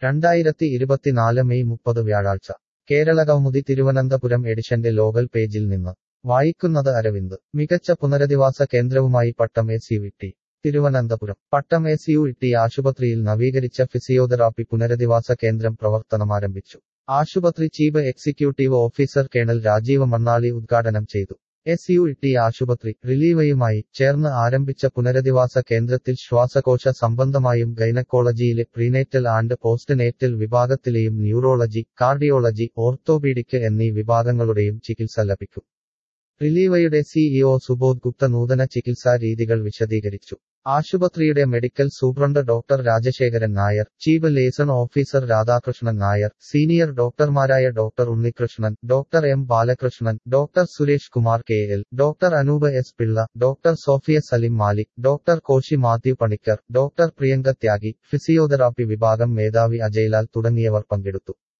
രണ്ടായിരത്തി ഇരുപത്തിനാല് മെയ് മുപ്പത് വ്യാഴാഴ്ച കേരളകൗമുദി തിരുവനന്തപുരം എഡിഷന്റെ ലോകൽ പേജിൽ നിന്ന് വായിക്കുന്നത് അരവിന്ദ് മികച്ച പുനരധിവാസ കേന്ദ്രവുമായി Pattom S U T Thiruvananthapuram Pattom S U T ആശുപത്രിയിൽ നവീകരിച്ച ഫിസിയോതെറാപ്പി പുനരധിവാസ കേന്ദ്രം പ്രവർത്തനമാരംഭിച്ചു ആശുപത്രി chief executive officer colonel Rajeev Mannali ഉദ്ഘാടനം ചെയ്തു എസ് യു ടി ആശുപത്രി റിലീവയുമായി ചേർന്ന് ആരംഭിച്ച പുനരധിവാസ കേന്ദ്രത്തിൽ ശ്വാസകോശ സംബന്ധമായും ഗൈനക്കോളജിയിലെ പ്രീനേറ്റൽ ആൻഡ് പോസ്റ്റ്നേറ്റൽ വിഭാഗത്തിലെയും ന്യൂറോളജി കാർഡിയോളജി ഓർത്തോപീഡിക് എന്നീ വിഭാഗങ്ങളുടെയും ചികിത്സ ലഭിക്കും റിലീവയുടെ സിഇഒ സുബോധ് ഗുപ്ത നൂതന ചികിത്സാ രീതികൾ വിശദീകരിച്ചു ആശുപത്രിയുടെ medical superintendent doctor Rajasekharan Nair chief liaison officer Radhakrishnan Nair senior ഡോക്ടർമാരായ doctor Unnikrishnan doctor M Balakrishnan doctor Suresh Kumar K L doctor Anoop S Pillai doctor Sophia Salim Malik doctor Koshy Mathew Panicker doctor Priyanka Tyagi physiotherapy വിഭാഗം മേധാവി അജയ്ലാൽ തുടങ്ങിയവർ പങ്കെടുത്തു